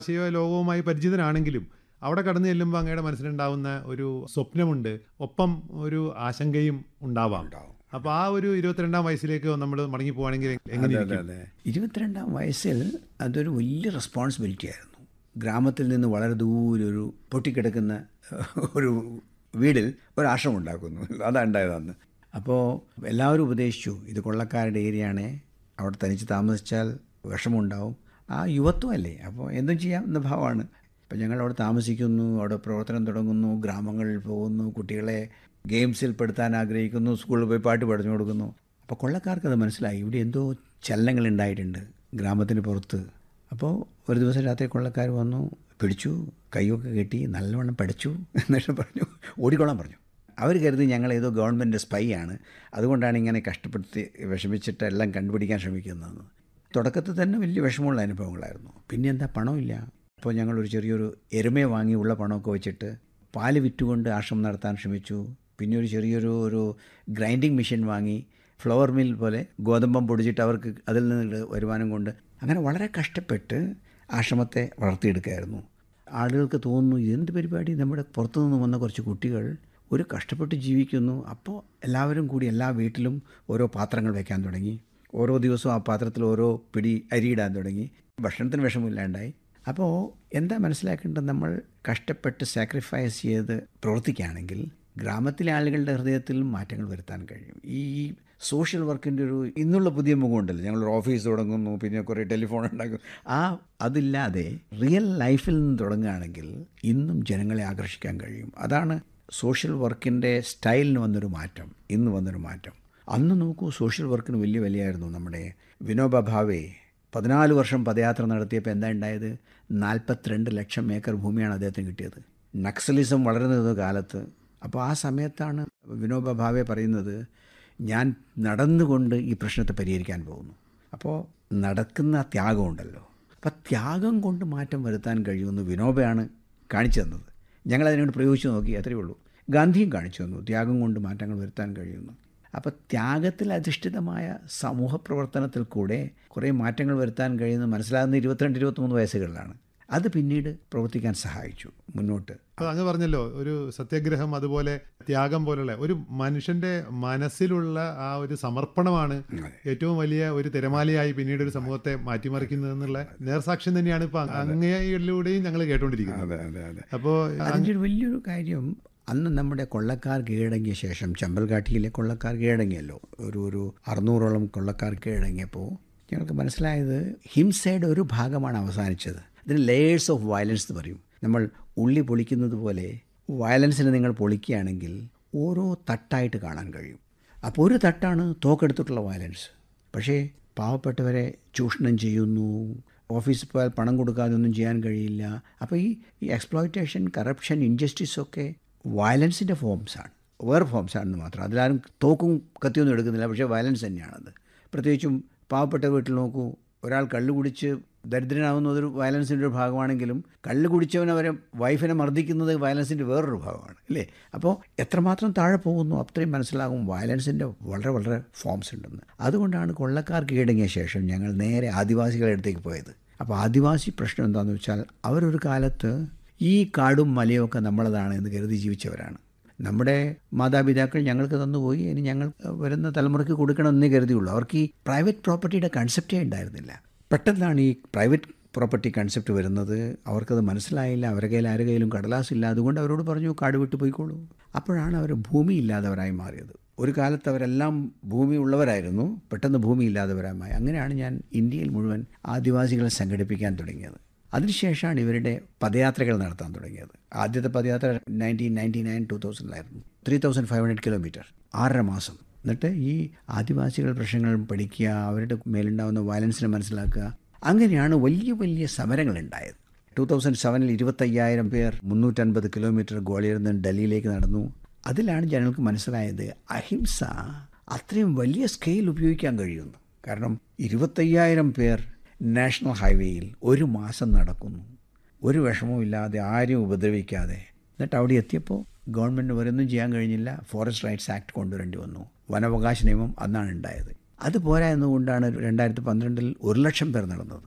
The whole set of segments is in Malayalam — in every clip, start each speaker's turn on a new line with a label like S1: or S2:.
S1: കാർഷിക ലോകവുമായി പരിചിതനാണെങ്കിലും അവിടെ കടന്നു ചെല്ലുമ്പോൾ അങ്ങയുടെ മനസ്സിലുണ്ടാവുന്ന ഒരു സ്വപ്നമുണ്ട് ഒപ്പം ഒരു ആശങ്കയും ഉണ്ടാവാം അപ്പോൾ ആ ഒരു ഇരുപത്തിരണ്ടാം വയസ്സിലേക്ക് നമ്മൾ മടങ്ങി പോവാണെങ്കിൽ എങ്ങനെ
S2: അതെ അതെ ഇരുപത്തിരണ്ടാം വയസ്സിൽ അതൊരു വലിയ റെസ്പോൺസിബിലിറ്റി ആയിരുന്നു ഗ്രാമത്തിൽ നിന്ന് വളരെ ദൂരെ ഒരു പൊട്ടിക്കിടക്കുന്ന ഒരു വീടിൽ ഒരു ആശ്രമം ഉണ്ടാക്കുന്നു അതാ ഉണ്ടായത് അന്ന് അപ്പോൾ എല്ലാവരും ഉപദേശിച്ചു ഇത് കൊള്ളക്കാരുടെ ഏരിയയാണേ അവിടെ തനിച്ച് താമസിച്ചാൽ വിഷമമുണ്ടാവും ആ യുവത്വമല്ലേ അപ്പോൾ എന്തും ചെയ്യാം എന്ന ഭാവമാണ് അപ്പം ഞങ്ങൾ അവിടെ താമസിക്കുന്നു അവിടെ പ്രവർത്തനം തുടങ്ങുന്നു ഗ്രാമങ്ങളിൽ പോകുന്നു കുട്ടികളെ ഗെയിംസിൽ പെടുത്താൻ ആഗ്രഹിക്കുന്നു സ്കൂളിൽ പോയി പാട്ട് പഠിച്ചു കൊടുക്കുന്നു അപ്പോൾ കൊള്ളക്കാർക്ക് അത് മനസ്സിലായി ഇവിടെ എന്തോ ചലനങ്ങൾ ഉണ്ടായിട്ടുണ്ട് ഗ്രാമത്തിന് പുറത്ത് അപ്പോൾ ഒരു ദിവസം രാത്രി കൊള്ളക്കാർ വന്നു പിടിച്ചു കൈയൊക്കെ കെട്ടി നല്ലവണ്ണം പഠിച്ചു എന്നിട്ട് പറഞ്ഞു ഓടിക്കോളാൻ പറഞ്ഞു അവർ കരുതി ഞങ്ങൾ ഏതോ ഗവൺമെൻറ് സ്പൈ ആണ് അതുകൊണ്ടാണ് ഇങ്ങനെ കഷ്ടപ്പെടുത്തി വിഷമിച്ചിട്ട് എല്ലാം കണ്ടുപിടിക്കാൻ ശ്രമിക്കുന്നതെന്ന് തുടക്കത്തിൽ തന്നെ വലിയ വിഷമമുള്ള അനുഭവങ്ങളായിരുന്നു പിന്നെ എന്താ പണമില്ല അപ്പോൾ ഞങ്ങളൊരു ചെറിയൊരു എരുമയെ വാങ്ങി ഉള്ള പണമൊക്കെ വെച്ചിട്ട് പാല് വിറ്റുകൊണ്ട് ആശ്രമം നടത്താൻ ശ്രമിച്ചു പിന്നെ ഒരു ചെറിയൊരു ഒരു ഗ്രൈൻഡിങ് മെഷീൻ വാങ്ങി ഫ്ലവർ മിൽ പോലെ ഗോതമ്പം പൊടിച്ചിട്ട് അവർക്ക് അതിൽ നിന്ന് വരുമാനം കൊണ്ട് അങ്ങനെ വളരെ കഷ്ടപ്പെട്ട് ആശ്രമത്തെ വളർത്തിയെടുക്കുകയായിരുന്നു ആളുകൾക്ക് തോന്നുന്നു ഇതെന്ത് പരിപാടി നമ്മുടെ പുറത്തുനിന്ന് വന്ന കുറച്ച് കുട്ടികൾ ഒരു കഷ്ടപ്പെട്ട് ജീവിക്കുന്നു അപ്പോൾ എല്ലാവരും കൂടി എല്ലാ വീട്ടിലും ഓരോ പാത്രങ്ങൾ വയ്ക്കാൻ തുടങ്ങി ഓരോ ദിവസവും ആ പാത്രത്തിൽ ഓരോ പിടി അരിയിടാൻ തുടങ്ങി ഭക്ഷണത്തിന് വിഷമമില്ലാണ്ടായി അപ്പോൾ എന്താ മനസ്സിലാക്കേണ്ടത് നമ്മൾ കഷ്ടപ്പെട്ട് സാക്രിഫൈസ് ചെയ്ത് പ്രവർത്തിക്കുകയാണെങ്കിൽ ഗ്രാമത്തിലെ ആളുകളുടെ ഹൃദയത്തിൽ മാറ്റങ്ങൾ വരുത്താൻ കഴിയും ഈ സോഷ്യൽ വർക്കിൻ്റെ ഒരു ഇന്നുള്ള പുതിയ മുഖമുണ്ടല്ലോ ഞങ്ങളൊരു ഓഫീസ് തുടങ്ങുന്നു പിന്നെ കുറേ ടെലിഫോൺ ഉണ്ടാക്കും ആ അതില്ലാതെ റിയൽ ലൈഫിൽ നിന്ന് തുടങ്ങുകയാണെങ്കിൽ ഇന്നും ജനങ്ങളെ ആകർഷിക്കാൻ കഴിയും അതാണ് സോഷ്യൽ വർക്കിൻ്റെ സ്റ്റൈലിന് വന്നൊരു മാറ്റം ഇന്ന് വന്നൊരു മാറ്റം അന്ന് നോക്കൂ സോഷ്യൽ വർക്കിന് വലിയ വിലയായിരുന്നു നമ്മുടെ വിനോബ ഭാവെ പതിനാല് വർഷം പദയാത്ര നടത്തിയപ്പോൾ എന്താ ഉണ്ടായത് നാൽപ്പത്തിരണ്ട് ലക്ഷം ഏക്കർ ഭൂമിയാണ് അദ്ദേഹത്തിന് കിട്ടിയത് നക്സലിസം വളർന്നത് കാലത്ത് അപ്പോൾ ആ സമയത്താണ് വിനോബ ഭാവെ പറയുന്നത് ഞാൻ നടന്നുകൊണ്ട് ഈ പ്രശ്നത്തെ പരിഹരിക്കാൻ പോകുന്നു അപ്പോൾ നടക്കുന്ന ത്യാഗമുണ്ടല്ലോ അപ്പോൾ ത്യാഗം കൊണ്ട് മാറ്റം വരുത്താൻ കഴിയുമെന്ന് വിനോബയാണ് കാണിച്ചു തന്നത് ഞങ്ങളതിനോട് പ്രയോഗിച്ച് നോക്കി അത്രയേ ഉള്ളൂ ഗാന്ധിയും കാണിച്ചു തന്നു ത്യാഗം കൊണ്ട് മാറ്റങ്ങൾ വരുത്താൻ കഴിയുന്നു അപ്പോൾ ത്യാഗത്തിൽ അധിഷ്ഠിതമായ സമൂഹ പ്രവർത്തനത്തിൽ കൂടെ കുറേ മാറ്റങ്ങൾ വരുത്താൻ കഴിയുന്ന മനസ്സിലാകുന്ന ഇരുപത്തിരണ്ട് ഇരുപത്തിമൂന്ന് വയസ്സുകളിലാണ് അത് പിന്നീട് പ്രവർത്തിക്കാൻ സഹായിച്ചു മുന്നോട്ട്
S1: അപ്പോൾ അങ്ങ് പറഞ്ഞല്ലോ ഒരു സത്യാഗ്രഹം അതുപോലെ ത്യാഗം പോലുള്ള ഒരു മനുഷ്യന്റെ മനസ്സിലുള്ള ആ ഒരു സമർപ്പണമാണ് ഏറ്റവും വലിയ ഒരു തിരമാലയായി പിന്നീട് ഒരു സമൂഹത്തെ മാറ്റിമറിക്കുന്നത് എന്നുള്ള നേർസാക്ഷ്യം തന്നെയാണ് ഇപ്പൊ അങ്ങയിലൂടെയും ഞങ്ങൾ കേട്ടോണ്ടിരിക്കുന്നത്
S2: അതെ അതെ അതെ
S1: അപ്പോൾ
S2: അതിൻ്റെ ഒരു വലിയൊരു കാര്യം അന്ന് നമ്മുടെ കൊള്ളക്കാർ കീഴടങ്ങിയ ശേഷം ചമ്പൽഘാട്ടിയിലെ കൊള്ളക്കാർ കീഴടങ്ങിയല്ലോ ഒരു ഒരു അറുന്നൂറോളം കൊള്ളക്കാർ കീഴടങ്ങിയപ്പോൾ ഞങ്ങൾക്ക് മനസ്സിലായത് ഹിംസയുടെ ഒരു ഭാഗമാണ് അവസാനിച്ചത് ഇതിന് ലെയേഴ്സ് ഓഫ് വയലൻസ് എന്ന് പറയും നമ്മൾ ഉള്ളി പൊളിക്കുന്നത് പോലെ വയലൻസിനെ നിങ്ങൾ പൊളിക്കുകയാണെങ്കിൽ ഓരോ തട്ടായിട്ട് കാണാൻ കഴിയും അപ്പോൾ ഒരു തട്ടാണ് തോക്കെടുത്തിട്ടുള്ള വയലൻസ് പക്ഷേ പാവപ്പെട്ടവരെ ചൂഷണം ചെയ്യുന്നു ഓഫീസിൽ പോയാൽ പണം കൊടുക്കാതെ ഒന്നും ചെയ്യാൻ കഴിയില്ല അപ്പോൾ ഈ ഈ എക്സ്പ്ലോയിറ്റേഷൻ കറപ്ഷൻ ഇൻജസ്റ്റിസ് ഒക്കെ വയലൻസിൻ്റെ ഫോംസാണ് വേറെ ഫോംസാണെന്ന് മാത്രം അതിലാരും തോക്കും കത്തിയൊന്നും എടുക്കുന്നില്ല പക്ഷേ വയലൻസ് തന്നെയാണത് പ്രത്യേകിച്ചും പാവപ്പെട്ട വീട്ടിൽ നോക്കൂ ഒരാൾ കള്ളു കുടിച്ച് ദരിദ്രനാവുന്നത് ഒരു വയലൻസിൻ്റെ ഒരു ഭാഗമാണെങ്കിലും കള്ളു കുടിച്ചവൻ അവരെ വൈഫിനെ മർദ്ദിക്കുന്നത് വയലൻസിൻ്റെ വേറൊരു ഭാഗമാണ് അല്ലേ അപ്പോൾ എത്രമാത്രം താഴെ പോകുന്നു അത്രയും മനസ്സിലാകും വയലൻസിൻ്റെ വളരെ വളരെ ഫോംസ് ഉണ്ടെന്ന് അതുകൊണ്ടാണ് കൊള്ളക്കാർ കീഴടങ്ങിയ ശേഷം ഞങ്ങൾ നേരെ ആദിവാസികളുടെ അടുത്തേക്ക് പോയത് അപ്പോൾ ആദിവാസി പ്രശ്നം എന്താണെന്ന് വെച്ചാൽ അവരൊരു കാലത്ത് ഈ കാടും മലയും ഒക്കെ നമ്മളതാണ് എന്ന് കരുതി ജീവിച്ചവരാണ് നമ്മുടെ മാതാപിതാക്കൾ ഞങ്ങൾക്ക് തന്നുപോയി ഇനി ഞങ്ങൾ വരുന്ന തലമുറയ്ക്ക് കൊടുക്കണമെന്നേ കരുതിയുള്ളൂ അവർക്ക് ഈ പ്രൈവറ്റ് പ്രോപ്പർട്ടിയുടെ കൺസെപ്റ്റേ ഉണ്ടായിരുന്നില്ല പെട്ടെന്നാണ് ഈ പ്രൈവറ്റ് പ്രോപ്പർട്ടി കൺസെപ്റ്റ് വരുന്നത് അവർക്കത് മനസ്സിലായില്ല അവരുടെ കയ്യിൽ ആരുടെ കയ്യിലും കടലാസില്ല അതുകൊണ്ട് അവരോട് പറഞ്ഞു കാട് വിട്ട് പോയിക്കോളൂ അപ്പോഴാണ് അവർ ഭൂമി ഇല്ലാത്തവരായി മാറിയത് ഒരു കാലത്ത് അവരെല്ലാം ഭൂമി ഉള്ളവരായിരുന്നു പെട്ടെന്ന് ഭൂമി ഇല്ലാത്തവരായി അങ്ങനെയാണ് ഞാൻ ഇന്ത്യയിൽ മുഴുവൻ ആദിവാസികളെ സംഘടിപ്പിക്കാൻ തുടങ്ങിയത് അതിനുശേഷമാണ് ഇവരുടെ പദയാത്രകൾ നടത്താൻ തുടങ്ങിയത് ആദ്യത്തെ പദയാത്ര നയൻറ്റീൻ നയൻറ്റി നയൻ ടു തൗസൻഡിലായിരുന്നു three thousand five hundred kilometre ആറര മാസം എന്നിട്ട് ഈ ആദിവാസികൾ പ്രശ്നങ്ങൾ പഠിക്കുക അവരുടെ മേലുണ്ടാകുന്ന വയലൻസിനെ മനസ്സിലാക്കുക അങ്ങനെയാണ് വലിയ വലിയ സമരങ്ങൾ ഉണ്ടായത് ടു തൗസൻഡ് സെവനിൽ ഇരുപത്തയ്യായിരം പേർ മുന്നൂറ്റൻപത് കിലോമീറ്റർ ഗ്വാളിയറിൽ നിന്ന് ഡൽഹിയിലേക്ക് നടന്നു അതിലാണ് ജനങ്ങൾക്ക് മനസ്സിലായത് അഹിംസ അത്രയും വലിയ സ്കെയിൽ ഉപയോഗിക്കാൻ കഴിയുന്നു കാരണം ഇരുപത്തയ്യായിരം പേർ നാഷണൽ ഹൈവേയിൽ ഒരു മാസം നടക്കുന്നു ഒരു വിഷമവും ഇല്ലാതെ ആരെയും ഉപദ്രവിക്കാതെ എന്നിട്ട് അവിടെ എത്തിയപ്പോൾ ഗവൺമെൻറ് ഒരൊന്നും ചെയ്യാൻ കഴിഞ്ഞില്ല ഫോറസ്റ്റ് റൈറ്റ്സ് ആക്ട് കൊണ്ടുവരേണ്ടി വന്നു വനാവകാശ നിയമം അന്നാണ് ഉണ്ടായത് അത് പോരാ എന്നുകൊണ്ടാണ് രണ്ടായിരത്തി പന്ത്രണ്ടിൽ ഒരു ലക്ഷം പേർ നടന്നത്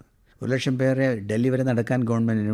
S2: ഒരു ലക്ഷം പേരെ ഡൽഹി വരെ നടക്കാൻ ഗവൺമെൻറ്റിന്